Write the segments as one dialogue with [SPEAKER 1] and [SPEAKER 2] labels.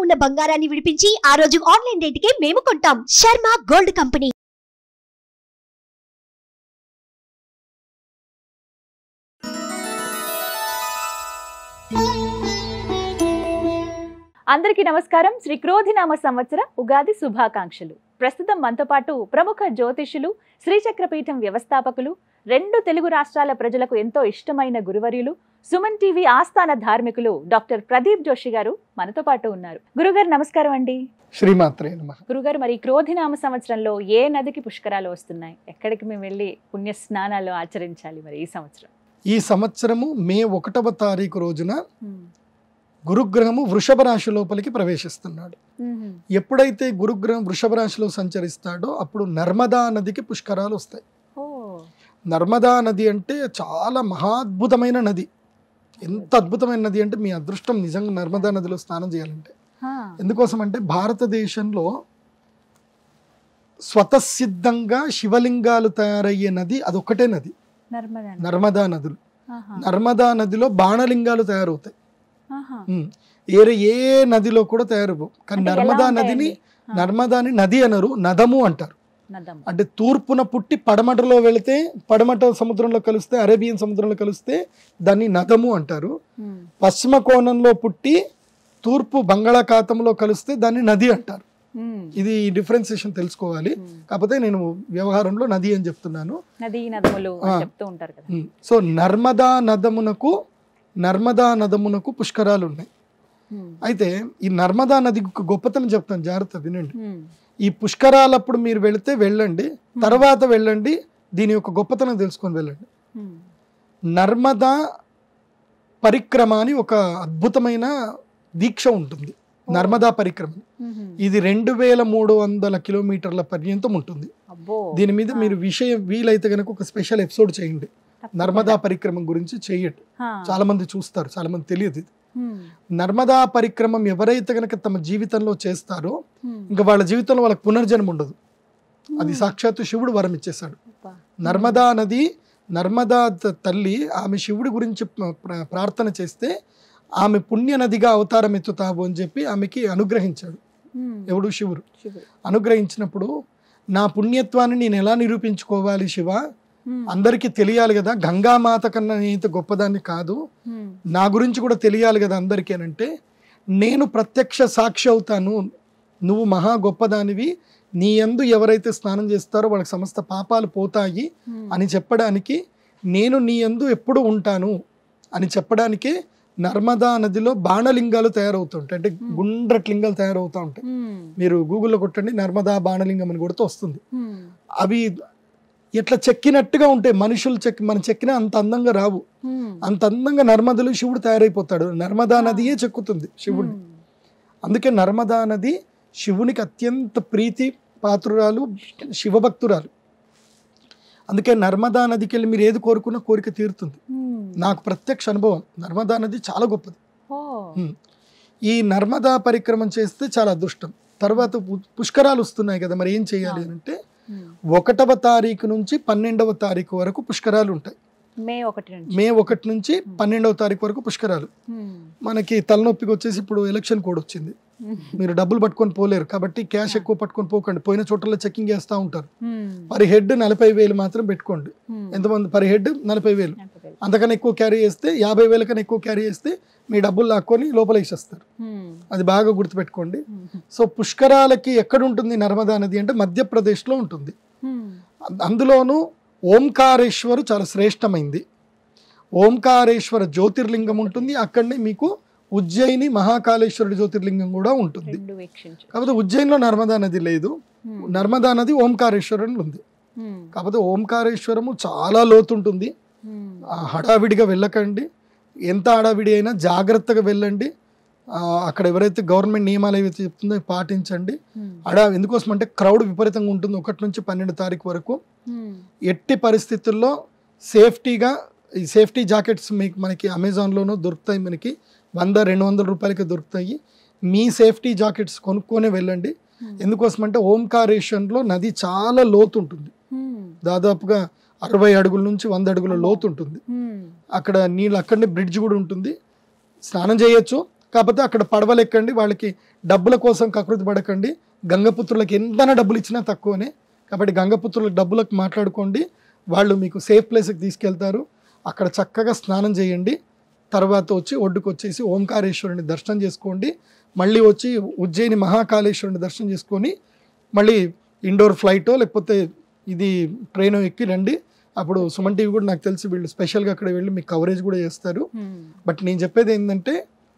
[SPEAKER 1] ఉన్న బంగారాన్ని విడిపించి ఆ రోజు ఆన్లైన్ రేటుకే మేము కొంటాం శర్మ గోల్డ్ కంపెనీ
[SPEAKER 2] అందరికీ నమస్కారం శ్రీ క్రోధినామ సంవత్సర ఉగాది శుభాకాంక్షలు ప్రస్తుతం మనతో పాటు ప్రముఖ జ్యోతిషులు శ్రీచక్రపీఠం వ్యవస్థాపకులు రెండు తెలుగు రాష్ట్రాల ప్రజలకు ఎంతో ఇష్టమైన గురువర్యులు సుమన్ టీవీ ఆస్థాన ధార్మికులు డాక్టర్ ప్రదీప్ జోషి గారు మనతో పాటు ఉన్నారు గురుగారు నమస్కారం అండి
[SPEAKER 3] శ్రీమాత్రే నమ
[SPEAKER 2] గురుగారు మరి ఈ క్రోధినామ సంవత్సరంలో ఏ నదికి పుష్కరాలు వస్తున్నాయి ఎక్కడికి మేము వెళ్ళి పుణ్య స్నానాలు ఆచరించాలి మరి ఈ సంవత్సరం
[SPEAKER 3] ఈ సంవత్సరము మే ఒకటవ తారీఖు రోజున గురుగ్రహము వృషభ రాశి లోపలికి ప్రవేశిస్తున్నాడు ఎప్పుడైతే గురుగ్రహం వృషభ రాశిలో సంచరిస్తాడో అప్పుడు నర్మదా నదికి పుష్కరాలు వస్తాయి
[SPEAKER 2] ఓ
[SPEAKER 3] నర్మదా నది అంటే చాలా మహాద్భుతమైన నది ఎంత అద్భుతమైన నది అంటే మీ అదృష్టం నిజంగా నర్మదా నదిలో స్నానం చేయాలంటే
[SPEAKER 2] హా.
[SPEAKER 3] ఎందుకోసం అంటే భారతదేశంలో స్వతసిద్ధంగా శివలింగాలు తయారయ్యే నది అదొక్కటే నది
[SPEAKER 2] నర్మదా నది.
[SPEAKER 3] నర్మదా నదులు
[SPEAKER 2] ఆహా.
[SPEAKER 3] నర్మదా నదిలో బాణలింగాలు తయారవుతాయి
[SPEAKER 2] ఆహా.
[SPEAKER 3] ఉమ్. ఏరే ఏ నదిలో కూడా తయారు కానీ
[SPEAKER 2] అంటే ఎలా
[SPEAKER 3] నర్మదా
[SPEAKER 2] ఉంటాయండి?
[SPEAKER 3] నదిని
[SPEAKER 2] ఆ.
[SPEAKER 3] నర్మదాని నది అనరు నదము అంటారు
[SPEAKER 2] నదం
[SPEAKER 3] అంటే తూర్పున పుట్టి పడమటలో వెళితే పడమట సముద్రంలో కలిస్తే అరేబియన్ సముద్రంలో కలిస్తే దాన్ని నదము అంటారు
[SPEAKER 2] ఉమ్.
[SPEAKER 3] పశ్చిమ కోణంలో పుట్టి తూర్పు బంగాళాఖాతంలో కలిస్తే దాన్ని నది అంటారు
[SPEAKER 2] ఉమ్.
[SPEAKER 3] ఇది డిఫరెన్సియేషన్ తెలుసుకోవాలి
[SPEAKER 2] ఉమ్.
[SPEAKER 3] కాకపోతే నేను వ్యవహారంలో నది అని చెప్తున్నాను
[SPEAKER 2] నదీ నదములు అని
[SPEAKER 3] ఆ.
[SPEAKER 2] చెప్తూ ఉంటారు కదా
[SPEAKER 3] ఉమ్. సో నర్మదా నదమునకు నర్మదా నదమునకు పుష్కరాలు ఉన్నాయి
[SPEAKER 2] ఉమ్.
[SPEAKER 3] అయితే ఈ నర్మదా నదికి ఒక గొప్పతనం చెప్తాను జాగ్రత్త వినండి
[SPEAKER 2] ఉమ్.
[SPEAKER 3] ఈ పుష్కరాలప్పుడు మీరు వెళితే వెళ్ళండి తర్వాత వెళ్ళండి దీని యొక్క గొప్పతనం తెలుసుకొని వెళ్ళండి
[SPEAKER 2] ఉమ్.
[SPEAKER 3] నర్మదా పరిక్రమ అని ఒక అద్భుతమైన దీక్ష ఉంటుంది నర్మదా పరిక్రమ
[SPEAKER 2] ఉమ్.
[SPEAKER 3] ఇది రెండు వేల మూడు వందల కిలోమీటర్ల పర్యంతం ఉంటుంది
[SPEAKER 2] అబ్బో
[SPEAKER 3] దీని మీద
[SPEAKER 2] ఆ.
[SPEAKER 3] మీరు విషయం వీలైతే కనుక ఒక స్పెషల్ ఎపిసోడ్ చేయండి
[SPEAKER 2] తప్పకుండా.
[SPEAKER 3] నర్మదా పరిక్రమ గురించి చేయండి
[SPEAKER 2] ఆ.
[SPEAKER 3] చాలా మంది చూస్తారు చాలా మంది తెలియదు ఇది
[SPEAKER 2] ఉమ్.
[SPEAKER 3] నర్మదా పరిక్రమం ఎవరైతే కనుక తమ జీవితంలో చేస్తారో
[SPEAKER 2] ఉమ్.
[SPEAKER 3] ఇంకా వాళ్ళ జీవితంలో వాళ్ళకి పునర్జన్మ ఉండదు అది
[SPEAKER 2] ఉమ్.
[SPEAKER 3] సాక్షాత్తు శివుడు వరం ఇచ్చేశాడు
[SPEAKER 2] అబ్బా.
[SPEAKER 3] నర్మదా నది నర్మదా త- తల్లి ఆమె శివుడి గురించి ప్ర- ప్ర- ప్రార్థన చేస్తే ఆమె పుణ్య నదిగా అవతారం ఎత్తుతావు అని చెప్పి ఆమెకి అనుగ్రహించాడు
[SPEAKER 2] ఉమ్.
[SPEAKER 3] ఎవడు శివుడు
[SPEAKER 2] శివుడు.
[SPEAKER 3] అనుగ్రహించినప్పుడు నా పుణ్యత్వాన్ని నేను ఎలా నిరూపించుకోవాలి శివ
[SPEAKER 2] ఉమ్.
[SPEAKER 3] అందరికీ తెలియాలి కదా గంగామాత కన్నా నేనైతే గొప్పదాన్ని కాదు
[SPEAKER 2] ఉమ్.
[SPEAKER 3] నా గురించి కూడా తెలియాలి కదా అందరికీ అని అంటే నేను ప్రత్యక్ష సాక్షి అవుతాను నువ్వు మహా గొప్పదానివి నీ యందు ఎవరైతే స్నానం చేస్తారో వాళ్ళకి సమస్త పాపాలు పోతాయి
[SPEAKER 2] ఉమ్.
[SPEAKER 3] అని చెప్పడానికి నేను నీ యందు ఎప్పుడు ఉంటాను అని చెప్పడానికే నర్మదా నదిలో బాణలింగాలు తయారవుతుంటాయి అంటే గుండ్రటి లింగాలు తయారవుతూ ఉంటాయి
[SPEAKER 2] ఉమ్.
[SPEAKER 3] మీరు గూగుల్లో కొట్టండి నర్మదా బాణలింగం అని కొడితే వస్తుంది
[SPEAKER 2] ఉమ్.
[SPEAKER 3] అవి ఎట్లా చెక్కినట్టుగా ఉంటాయి మనుషులు చెక్కి మనం చెక్కినా అంత అందంగా రావు
[SPEAKER 2] ఉమ్.
[SPEAKER 3] అంత అందంగా నర్మదలు శివుడు తయారైపోతాడు నర్మదా నదియే చెక్కుతుంది శివుడిని
[SPEAKER 2] ఉమ్.
[SPEAKER 3] అందుకే నర్మదా నది శివునికి అత్యంత ప్రీతి పాత్రురాలు శివభక్తురాలు అందుకే నర్మదా నదికి వెళ్ళి మీరు ఏది కోరుకున్నా కోరిక తీరుతుంది
[SPEAKER 2] ఉమ్.
[SPEAKER 3] నాకు ప్రత్యక్ష అనుభవం నర్మదా నది చాలా గొప్పది
[SPEAKER 2] ఓ.
[SPEAKER 3] ఉమ్. ఈ నర్మదా పరిక్రమం చేస్తే చాలా అదృష్టం తర్వాత పు- పుష్కరాలు వస్తున్నాయి కదా మరి ఏం చేయాలి అని అంటే
[SPEAKER 2] ఉమ్.
[SPEAKER 3] ఒకటవ తారీఖు నుంచి పన్నెండవ తారీఖు వరకు పుష్కరాలు ఉంటాయి
[SPEAKER 2] మే ఒకటి నుంచి
[SPEAKER 3] మే ఒకటి నుంచి పన్నెండవ తారీఖు వరకు పుష్కరాలు
[SPEAKER 2] ఉమ్.
[SPEAKER 3] మనకి తలనొప్పికి వచ్చేసి ఇప్పుడు ఎలక్షన్ కోడ్ వచ్చింది
[SPEAKER 2] ఉమ్.
[SPEAKER 3] మీరు డబ్బులు పట్టుకొని పోలేరు కాబట్టి క్యాష్ ఎక్కువ పట్టుకొని పోకండి పోయిన చోట్ల చెకింగ్ చేస్తూ ఉంటారు
[SPEAKER 2] ఉమ్.
[SPEAKER 3] పర్ హెడ్ నలభై వేలు మాత్రం పెట్టుకోండి
[SPEAKER 2] ఉమ్.
[SPEAKER 3] ఎంతమంది పర్ హెడ్ నలభై వేలు
[SPEAKER 2] నలభై.
[SPEAKER 3] అంతకన్నా ఎక్కువ క్యారీ చేస్తే యాభై వేల కన్నా ఎక్కువ క్యారీ చేస్తే మీ డబ్బులు లాక్కొని లోపల వేసేస్తారు
[SPEAKER 2] ఉమ్.
[SPEAKER 3] అది బాగా గుర్తుపెట్టుకోండి
[SPEAKER 2] ఉమ్.
[SPEAKER 3] సో పుష్కరాలకి ఎక్కడ ఉంటుంది నర్మదా నది అంటే మధ్యప్రదేశ్లో ఉంటుంది
[SPEAKER 2] ఉమ్.
[SPEAKER 3] అం- అందులోనూ ఓంకారేశ్వరు చాలా శ్రేష్టమైంది ఓంకారేశ్వర జ్యోతిర్లింగం ఉంటుంది అక్కడనే మీకు ఉజ్జయిని మహాకాళేశ్వరుడి జ్యోతిర్లింగం కూడా ఉంటుంది
[SPEAKER 2] రెండు వీక్షించు
[SPEAKER 3] కాకపోతే ఉజ్జయిన్లో నర్మదా నది లేదు
[SPEAKER 2] ఉమ్.
[SPEAKER 3] నర్మదా నది ఓంకారేశ్వరంలో ఉంది
[SPEAKER 2] ఉమ్.
[SPEAKER 3] కాకపోతే ఓంకారేశ్వరము చాలా లోతుంటుంది
[SPEAKER 2] ఉమ్.
[SPEAKER 3] ఆ హడావిడిగా వెళ్ళకండి ఎంత హడావిడి అయినా జాగ్రత్తగా వెళ్ళండి ఆ, అక్కడ ఎవరైతే గవర్నమెంట్ నియమాలు ఏవైతే చెప్తుందో అవి పాటించండి
[SPEAKER 2] ఉమ్.
[SPEAKER 3] అడా ఎందుకోసం అంటే క్రౌడ్ విపరీతంగా ఉంటుంది ఒకటి నుంచి పన్నెండు తారీఖు వరకు
[SPEAKER 2] ఉమ్.
[SPEAKER 3] ఎట్టి పరిస్థితుల్లో సేఫ్టీగా ఈ సేఫ్టీ జాకెట్స్ మీకు మనకి అమెజాన్లోనూ దొరుకుతాయి మనకి వంద రెండు వందల రూపాయలకి దొరుకుతాయి మీ సేఫ్టీ జాకెట్స్ కొనుక్కొనే వెళ్ళండి
[SPEAKER 2] ఉమ్.
[SPEAKER 3] ఎందుకోసం అంటే ఓంకారేశ్వరంలో నది చాలా లోతు ఉంటుంది
[SPEAKER 2] ఉమ్.
[SPEAKER 3] దాదాపుగా అరవై అడుగుల నుంచి వంద అడుగుల లోతు ఉంటుంది
[SPEAKER 2] ఉమ్.
[SPEAKER 3] అక్కడ నీళ్ళు అక్కడనే బ్రిడ్జ్ కూడా ఉంటుంది స్నానం చేయొచ్చు కాకపోతే అక్కడ పడవలు ఎక్కండి వాళ్ళకి డబ్బుల కోసం కకృతి పడకండి గంగపుత్రులకు ఎంతైనా డబ్బులు ఇచ్చినా తక్కువనే కాబట్టి గంగపుత్రులకు డబ్బులకు మాట్లాడుకోండి వాళ్ళు మీకు సేఫ్ ప్లేస్కి తీసుకెళ్తారు అక్కడ చక్కగా స్నానం చేయండి తర్వాత వచ్చి ఒడ్డుకు వచ్చేసి ఓంకారేశ్వరుని దర్శనం చేసుకోండి మళ్ళీ వచ్చి ఉజ్జయిని మహాకాళేశ్వరుని దర్శనం చేసుకొని మళ్ళీ ఇండోర్ ఫ్లైటో లేకపోతే ఇది ట్రైన్ ఎక్కి రండి అప్పుడు సుమన్ టీవీ కూడా నాకు తెలిసి వీళ్ళు స్పెషల్గా అక్కడ వెళ్ళి మీకు కవరేజ్ కూడా చేస్తారు బట్ నేను చెప్పేది ఏంటంటే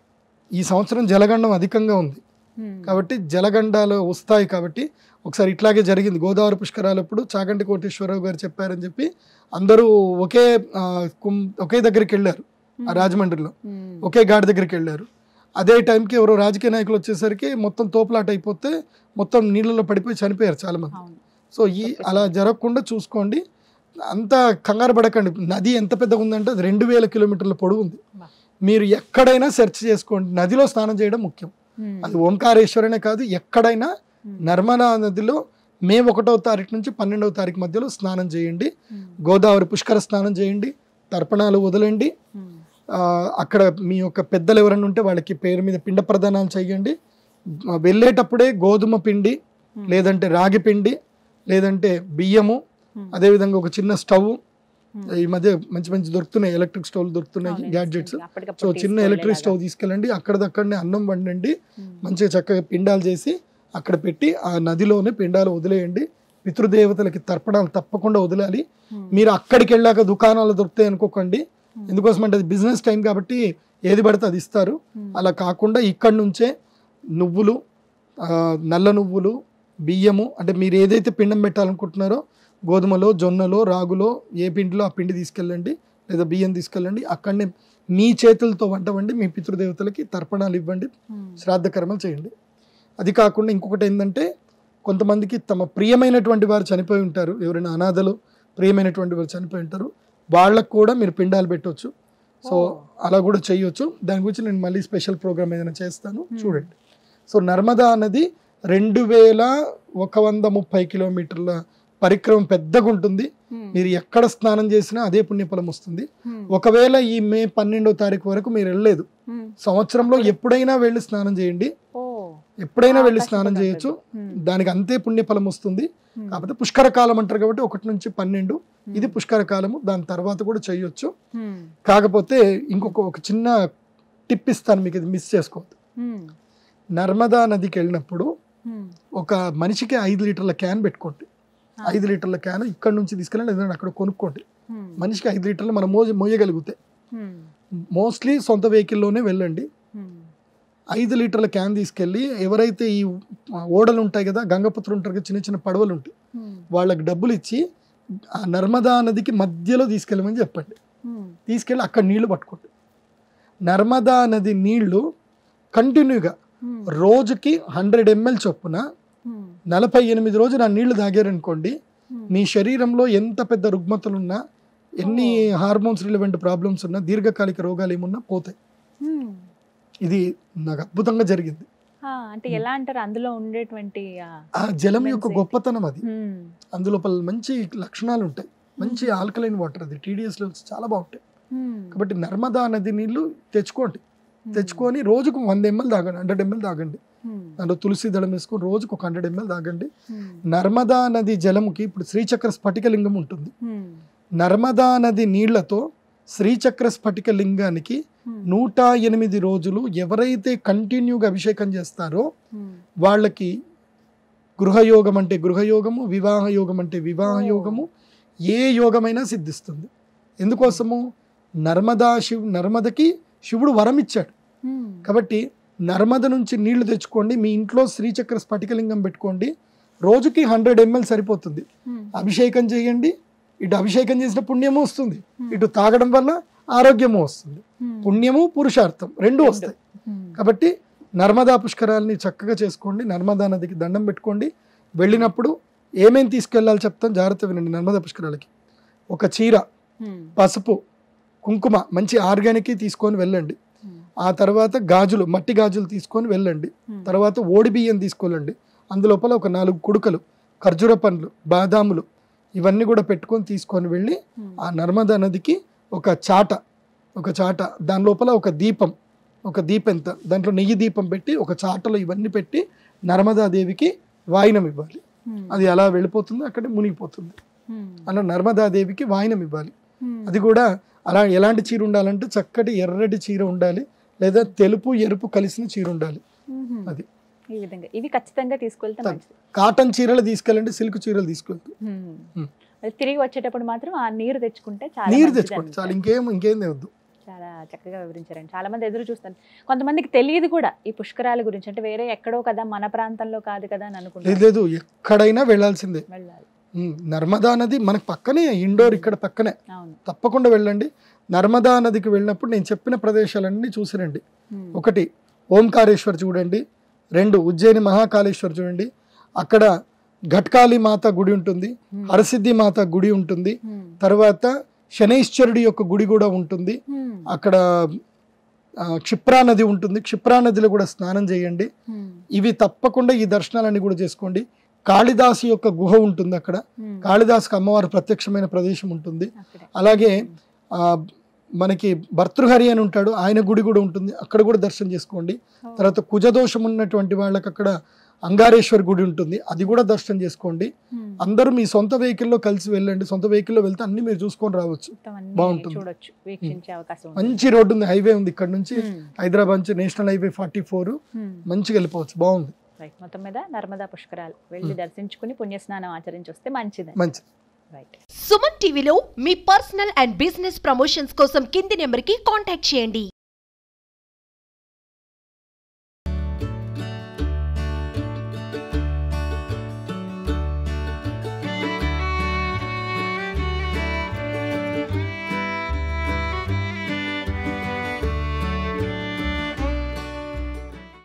[SPEAKER 3] ఈ సంవత్సరం జలగండం అధికంగా ఉంది కాబట్టి జలగండాలు వస్తాయి కాబట్టి ఒకసారి ఇట్లాగే జరిగింది గోదావరి పుష్కరాలప్పుడు చాగంటి కోటేశ్వరరావు గారు చెప్పారని చెప్పి అందరూ ఒకే ఆ, కుం- ఒకే దగ్గరికి వెళ్ళారు ఆ రాజమండ్రిలో ఒకే ఘాట్ దగ్గరికి వెళ్ళారు అదే టైంకి ఎవరో రాజకీయ నాయకులు వచ్చేసరికి మొత్తం తోపులాట అయిపోతే మొత్తం నీళ్ళలో పడిపోయి చనిపోయారు చాలా మంది
[SPEAKER 2] అవును
[SPEAKER 3] సో ఈ అలా జరగకుండా చూసుకోండి అంత కంగారు పడకండి నది ఎంత పెద్దగా ఉందంటే అది రెండు వేల కిలోమీటర్ల పొడవు ఉంది
[SPEAKER 2] బా.
[SPEAKER 3] మీరు ఎక్కడైనా సెర్చ్ చేసుకోండి నదిలో స్నానం చేయడం ముఖ్యం
[SPEAKER 2] ఉమ్.
[SPEAKER 3] అది ఓంకారేశ్వరనే కాదు ఎక్కడైనా
[SPEAKER 2] ఉమ్.
[SPEAKER 3] నర్మదా నదిలో మే ఒకటో తారీఖు నుంచి పన్నెండవ తారీఖు మధ్యలో స్నానం చేయండి
[SPEAKER 2] ఉమ్.
[SPEAKER 3] గోదావరి పుష్కర స్నానం చేయండి తర్పణాలు వదలండి
[SPEAKER 2] ఉమ్.
[SPEAKER 3] ఆ, అక్కడ మీ యొక్క పెద్దలు ఎవరైనా ఉంటే వాళ్ళకి పేరు మీద పిండ ప్రదానాలు చేయండి ఆ, వెళ్ళేటప్పుడే గోధుమ పిండి
[SPEAKER 2] ఉమ్.
[SPEAKER 3] లేదంటే రాగి పిండి లేదంటే బియ్యము
[SPEAKER 2] ఉమ్.
[SPEAKER 3] అదేవిధంగా ఒక చిన్న స్టవ్
[SPEAKER 2] ఉమ్.
[SPEAKER 3] ఈ మధ్య మంచి మంచి దొరుకుతున్నాయి ఎలక్ట్రిక్ స్టవ్లు దొరుకుతున్నాయి
[SPEAKER 2] అవును,
[SPEAKER 3] గ్యాడ్జెట్స్
[SPEAKER 2] అప్పటికప్పుడు
[SPEAKER 3] సో చిన్న ఎలక్ట్రిక్
[SPEAKER 2] తీసుకెళ్ళేలాగా.
[SPEAKER 3] స్టవ్ తీసుకెళ్ళండి అక్కడదక్కడనే అన్నం వండండి
[SPEAKER 2] ఉమ్.
[SPEAKER 3] మంచిగా చక్కగా పిండాలు చేసి అక్కడ పెట్టి ఆ నదిలోనే పిండాలు వదిలేయండి పితృదేవతలకి తర్పణాలు తప్పకుండా వదిలాలి
[SPEAKER 2] ఉమ్.
[SPEAKER 3] మీరు అక్కడికి వెళ్ళాక దుకాణాలు దొరుకుతాయి అనుకోకండి
[SPEAKER 2] ఉమ్.
[SPEAKER 3] ఎందుకోసం అంటే అది బిజినెస్ టైం కాబట్టి ఏది పడితే అది ఇస్తారు
[SPEAKER 2] ఉమ్.
[SPEAKER 3] అలా కాకుండా ఇక్కడి నుంచే నువ్వులు ఆ, నల్ల నువ్వులు బియ్యము అంటే మీరు ఏదైతే పిండం పెట్టాలనుకుంటున్నారో గోధుమలో జొన్నలో రాగులో ఏ పిండిలో ఆ పిండి తీసుకెళ్ళండి లేదా బియ్యం తీసుకెళ్ళండి అక్కడనే మీ చేతులతో వంట వండి మీ పితృదేవతలకి తర్పణాలు ఇవ్వండి
[SPEAKER 2] ఉమ్.
[SPEAKER 3] శ్రాద్ధ కర్మలు చేయండి అది కాకుండా ఇంకొకటి ఏంటంటే కొంతమందికి తమ ప్రియమైనటువంటి వారు చనిపోయి ఉంటారు ఎవరైనా అనాథలు ప్రియమైనటువంటి వారు చనిపోయి ఉంటారు వాళ్ళకు కూడా మీరు పిండాలు పెట్టవచ్చు సో
[SPEAKER 2] ఓ.
[SPEAKER 3] అలా కూడా చేయొచ్చు దాని గురించి నేను మళ్ళీ స్పెషల్ ప్రోగ్రామ్ ఏదైనా చేస్తాను
[SPEAKER 2] Hmm.
[SPEAKER 3] చూడండి సో నర్మదా నది రెండు వేల ఒక వంద ముప్పై కిలోమీటర్ల పరిక్రమం పెద్దగా ఉంటుంది
[SPEAKER 2] ఉమ్.
[SPEAKER 3] మీరు ఎక్కడ స్నానం చేసినా అదే పుణ్యఫలం వస్తుంది
[SPEAKER 2] ఉమ్.
[SPEAKER 3] ఒకవేళ ఈ మే పన్నెండో తారీఖు వరకు మీరు వెళ్ళలేదు
[SPEAKER 2] ఉమ్.
[SPEAKER 3] సంవత్సరంలో ఎప్పుడైనా వెళ్ళి స్నానం చేయండి
[SPEAKER 2] ఓ.
[SPEAKER 3] ఎప్పుడైనా
[SPEAKER 2] ఆ,
[SPEAKER 3] వెళ్ళి స్నానం
[SPEAKER 2] కష్టపడ్డ
[SPEAKER 3] చేయొచ్చు
[SPEAKER 2] ఉమ్.
[SPEAKER 3] దానికి అంతే పుణ్యఫలం వస్తుంది
[SPEAKER 2] ఉమ్.
[SPEAKER 3] కాకపోతే పుష్కర కాలం అంటారు కాబట్టి ఒకటి నుంచి పన్నెండు
[SPEAKER 2] ఉమ్.
[SPEAKER 3] ఇది పుష్కర కాలము దాని తర్వాత కూడా చేయొచ్చు
[SPEAKER 2] ఉమ్.
[SPEAKER 3] కాకపోతే ఇంకొక ఒక చిన్న టిప్ ఇస్తాను మీకు ఇది మిస్ చేసుకోవద్దు
[SPEAKER 2] ఉమ్.
[SPEAKER 3] నర్మదా నదికి వెళ్ళినప్పుడు
[SPEAKER 2] ఉమ్.
[SPEAKER 3] ఒక మనిషికి ఐదు లీటర్ల క్యాన్ పెట్టుకోండి
[SPEAKER 2] ఆ.
[SPEAKER 3] ఐదు లీటర్ల క్యాన్ ఇక్కడ నుంచి తీసుకెళ్ళండి లేదంటే అక్కడ కొనుక్కోండి
[SPEAKER 2] ఉమ్.
[SPEAKER 3] మనిషికి ఐదు లీటర్లు మనం మోజ మోయగలిగితే
[SPEAKER 2] ఉమ్.
[SPEAKER 3] మోస్ట్లీ సొంత వెహికల్లోనే వెళ్ళండి
[SPEAKER 2] ఉమ్.
[SPEAKER 3] ఐదు లీటర్ల క్యాన్ తీసుకెళ్ళి ఎవరైతే ఈ ఓడలు ఉంటాయి కదా గంగపుత్రులు ఉంటారు కదా చిన్న చిన్న పడవలు ఉంటాయి
[SPEAKER 2] ఉమ్.
[SPEAKER 3] వాళ్ళకి డబ్బులు ఇచ్చి ఆ నర్మదా నదికి మధ్యలో తీసుకెళ్ళమని చెప్పండి
[SPEAKER 2] ఉమ్.
[SPEAKER 3] తీసుకెళ్ళి అక్కడ నీళ్లు పట్టుకోండి నర్మదా నది నీళ్లు కంటిన్యూగా
[SPEAKER 2] ఉమ్.
[SPEAKER 3] రోజుకి హండ్రెడ్ ఎంఎల్ చొప్పున
[SPEAKER 2] ఉమ్.
[SPEAKER 3] నలభై ఎనిమిది రోజులు ఆ నీళ్లు తాగారనుకోండి
[SPEAKER 2] ఉమ్.
[SPEAKER 3] మీ శరీరంలో ఎంత పెద్ద రుగ్మతలున్నా ఎన్ని హార్మోన్స్ రిలవెంట్ ప్రాబ్లమ్స్ ఉన్నా దీర్ఘకాలిక రోగాలు ఏమున్నా పోతాయి
[SPEAKER 2] ఉమ్.
[SPEAKER 3] ఇది నాకు అద్భుతంగా జరిగింది
[SPEAKER 2] ఆ, అంటే ఎలా అంటారు అందులో ఉండేటువంటి ఆ,
[SPEAKER 3] ఆ జలం యొక్క
[SPEAKER 2] Immense
[SPEAKER 3] గొప్పతనం అది
[SPEAKER 2] ఉమ్.
[SPEAKER 3] అందులో మంచి లక్షణాలు ఉంటాయి మంచి ఆల్కలైన్ వాటర్ అది టీడీఎస్ లెవెల్స్ చాలా బాగుంటాయి
[SPEAKER 2] ఉమ్.
[SPEAKER 3] కాబట్టి నర్మదా నది నీళ్లు తెచ్చుకోండి
[SPEAKER 2] ఉమ్.
[SPEAKER 3] తెచ్చుకొని రోజుకు వంద ఎంఎల్ తాగండి హండ్రెడ్ ఎంఎల్ తాగండి
[SPEAKER 2] ఉమ్.
[SPEAKER 3] దాంట్లో తులసి దళం వేసుకొని రోజుకు ఒక హండ్రెడ్ ఎంఎల్ తాగండి
[SPEAKER 2] ఉమ్.
[SPEAKER 3] నర్మదా నది జలముకి ఇప్పుడు శ్రీచక్ర స్ఫటికలింగం ఉంటుంది
[SPEAKER 2] ఉమ్.
[SPEAKER 3] నర్మదా నది నీళ్లతో శ్రీచక్ర స్ఫటిక లింగానికి
[SPEAKER 2] ఉమ్.
[SPEAKER 3] నూట ఎనిమిది రోజులు ఎవరైతే కంటిన్యూగా అభిషేకం చేస్తారో
[SPEAKER 2] ఉమ్.
[SPEAKER 3] వాళ్ళకి గృహయోగం అంటే గృహయోగము వివాహ యోగం అంటే వివాహ
[SPEAKER 2] ఓ.
[SPEAKER 3] యోగము ఏ యోగమైనా సిద్ధిస్తుంది ఎందుకోసము నర్మదా శివ్ నర్మదకి శివుడు వరం ఇచ్చాడు
[SPEAKER 2] ఉమ్.
[SPEAKER 3] కాబట్టి నర్మద నుంచి నీళ్లు తెచ్చుకోండి మీ ఇంట్లో శ్రీచక్ర స్ఫటికలింగం పెట్టుకోండి రోజుకి హండ్రెడ్ ఎంఎల్ సరిపోతుంది
[SPEAKER 2] ఉమ్.
[SPEAKER 3] అభిషేకం చేయండి ఇటు అభిషేకం చేసిన పుణ్యము వస్తుంది
[SPEAKER 2] ఉమ్.
[SPEAKER 3] ఇటు తాగడం వల్ల ఆరోగ్యము వస్తుంది
[SPEAKER 2] ఉమ్.
[SPEAKER 3] పుణ్యము పురుషార్థం రెండు వస్తాయి
[SPEAKER 2] ఉమ్.
[SPEAKER 3] కాబట్టి నర్మదా పుష్కరాల్ని చక్కగా చేసుకోండి నర్మదా నదికి దండం పెట్టుకోండి వెళ్ళినప్పుడు ఏమేం తీసుకెళ్ళాలి చెప్తాను జాగ్రత్త వినండి నర్మదా పుష్కరాలకి ఒక చీర
[SPEAKER 2] ఉమ్.
[SPEAKER 3] పసుపు కుంకుమ మంచి ఆర్గానిక్ తీసుకొని వెళ్ళండి
[SPEAKER 2] ఉమ్.
[SPEAKER 3] ఆ తర్వాత గాజులు మట్టి గాజులు తీసుకొని వెళ్ళండి
[SPEAKER 2] ఉమ్.
[SPEAKER 3] తర్వాత ఓడి బియ్యం తీసుకోవాలండి అందులోపల ఒక నాలుగు కుడుకలు ఖర్జూర పండ్లు బాదాములు ఇవన్నీ కూడా పెట్టుకొని తీసుకొని వెళ్ళి
[SPEAKER 2] ఉమ్.
[SPEAKER 3] ఆ నర్మదా నదికి ఒక చాట ఒక చాట దాని లోపల ఒక దీపం ఒక దీపం ఎంత దాంట్లో నెయ్యి దీపం పెట్టి ఒక చాటలో ఇవన్నీ పెట్టి నర్మదాదేవికి వాయినం ఇవ్వాలి అది అలా వెళ్ళిపోతుంది అక్కడ మునిగిపోతుంది అలా నర్మదాదేవికి వాయినం ఇవ్వాలి అది కూడా అలా ఎలాంటి చీర ఉండాలంటే చక్కటి ఎర్రటి చీర ఉండాలి లేదా తెలుపు ఎరుపు కలిసిన చీర ఉండాలి అది.
[SPEAKER 2] ఈ విధంగా ఇవి ఖచ్చితంగా తీసుకెళ్తే
[SPEAKER 3] తప్ప-
[SPEAKER 2] మంచిది
[SPEAKER 3] కాటన్ చీరలు తీసుకెళ్ళండి సిల్క్ చీరలు తీసుకెళ్తాం
[SPEAKER 2] ఉమ్.
[SPEAKER 3] ఉమ్.
[SPEAKER 2] అది తిరిగి వచ్చేటప్పుడు మాత్రం ఆ నీరు తెచ్చుకుంటే చాలా
[SPEAKER 3] నీరు
[SPEAKER 2] మంచిది
[SPEAKER 3] తెచ్చుకోండి
[SPEAKER 2] అంటారు.
[SPEAKER 3] చాలు ఇంకేం ఇంకేం వద్దు
[SPEAKER 2] చాలా చక్కగా వివరించారండి చాలా మంది ఎదురు చూస్తారు కొంతమందికి తెలియదు కూడా ఈ పుష్కరాల గురించి అంటే వేరే ఎక్కడో కదా మన ప్రాంతంలో కాదు కదా అని
[SPEAKER 3] లేదు
[SPEAKER 2] అనుకుంటారు
[SPEAKER 3] లేదు ఎక్కడైనా వెళ్ళాల్సిందే
[SPEAKER 2] వెళ్ళాలి
[SPEAKER 3] ఉమ్, నర్మదా నది మనకు పక్కనే ఇండోర్ ఇక్కడ పక్కనే
[SPEAKER 2] అవును
[SPEAKER 3] తప్పకుండా వెళ్ళండి నర్మదా నదికి వెళ్ళినప్పుడు నేను చెప్పిన ప్రదేశాలన్నీ చూసిరండి
[SPEAKER 2] ఉమ్.
[SPEAKER 3] ఒకటి ఓంకారేశ్వర్ చూడండి రెండు ఉజ్జయిని మహాకాళేశ్వర్ చూడండి అక్కడ ఘట్కాళి మాత గుడి ఉంటుంది
[SPEAKER 2] ఉమ్.
[SPEAKER 3] హరసిద్ధి మాత గుడి ఉంటుంది
[SPEAKER 2] ఉమ్.
[SPEAKER 3] తర్వాత శనైశ్వరుడి యొక్క గుడి కూడా ఉంటుంది
[SPEAKER 2] ఉమ్.
[SPEAKER 3] అక్కడ ఆ, క్షిప్రా నది ఉంటుంది క్షిప్రా నదిలో కూడా స్నానం చేయండి
[SPEAKER 2] ఉమ్.
[SPEAKER 3] ఇవి తప్పకుండా ఈ దర్శనాలన్నీ కూడా చేసుకోండి కాళిదాసు యొక్క గుహ ఉంటుంది అక్కడ
[SPEAKER 2] ఉమ్.
[SPEAKER 3] కాళిదాసుకు అమ్మవారి ప్రత్యక్షమైన ప్రదేశం ఉంటుంది
[SPEAKER 2] అక్కడే.
[SPEAKER 3] అలాగే ఆ, మనకి భర్తృహరి అని ఉంటాడు ఆయన గుడి కూడా ఉంటుంది అక్కడ కూడా దర్శనం చేసుకోండి తర్వాత కుజదోషం ఉన్నటువంటి వాళ్ళకి అక్కడ అంగారేశ్వర్ గుడి ఉంటుంది అది కూడా దర్శనం చేసుకోండి
[SPEAKER 2] ఉమ్.
[SPEAKER 3] అందరూ మీ సొంత వెహికల్లో కలిసి వెళ్ళండి సొంత వెహికల్లో వెళ్తే అన్ని మీరు చూసుకొని రావచ్చు
[SPEAKER 2] మొత్తం అన్ని
[SPEAKER 3] బాగుంటుంది.
[SPEAKER 2] చూడొచ్చు వీక్షించే అవకాశం ఉంది.
[SPEAKER 3] మంచి రోడ్డు ఉంది హైవే ఉంది ఇక్కడ నుంచి
[SPEAKER 2] ఉమ్.
[SPEAKER 3] హైదరాబాద్ నుంచి నేషనల్ హైవే ఫార్టీ ఫోర్
[SPEAKER 2] ఉమ్.
[SPEAKER 3] మంచిగా వెళ్ళిపోవచ్చు బాగుంది
[SPEAKER 2] రైట్ మొత్తం మీద నర్మదా పుష్కరాలు వెళ్ళి
[SPEAKER 3] ఉమ్.
[SPEAKER 2] దర్శించుకుని పుణ్యస్నానం ఆచరించి వస్తే మంచిది
[SPEAKER 3] మంచిది
[SPEAKER 2] రైట్
[SPEAKER 1] సుమన్ టీవీలో మీ పర్సనల్ అండ్ బిజినెస్ ప్రమోషన్స్ కోసం కింది నెంబర్కి కాంటాక్ట్ చేయండి